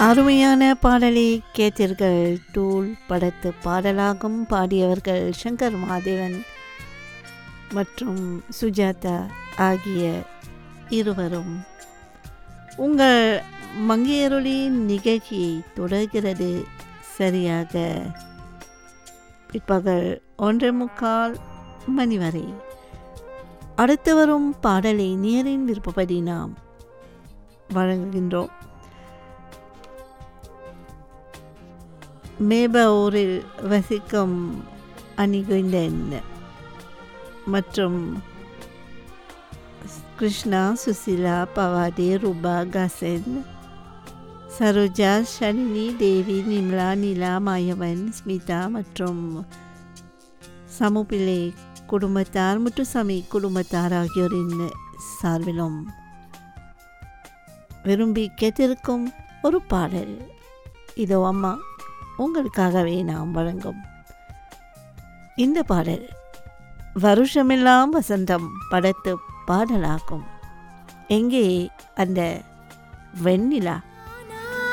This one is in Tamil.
அருமையான பாடலை கேட்டீர்கள் டூல் படத்து பாடலாகும் பாடியவர்கள் சங்கர் மாதேவன் மற்றும் சுஜாதா ஆகிய இருவரும் உங்கள் மங்கையருளி நிகழ்ச்சியை தொடர்கிறது சரியாக பிற்பகல் ஒன்றே முக்கால் மணி வரை அடுத்து வரும் பாடலை நேரின் விருப்பப்படி நாம் வழங்குகின்றோம் மேபூரில் வசிக்கும் அணிகுந்தன் மற்றும் கிருஷ்ணா சுசிலா பவாதே ரூபா கசன் சரோஜா ஷனினி தேவி நிம்லா நிலா மாயவன் ஸ்மிதா மற்றும் சமுபிள்ளை குடும்பத்தார் முத்துசாமி குடும்பத்தார் ஆகியோரின் சார்பிலும் விரும்பி கேட்டிருக்கும் ஒரு பாடல் இதோ அம்மா உங்களுக்காகவே நாம் வழங்கும் இந்த பாடல் வருஷமெல்லாம் வசந்தம் படத்து பாடலாகும் எங்கே அந்த வெண்ணிலா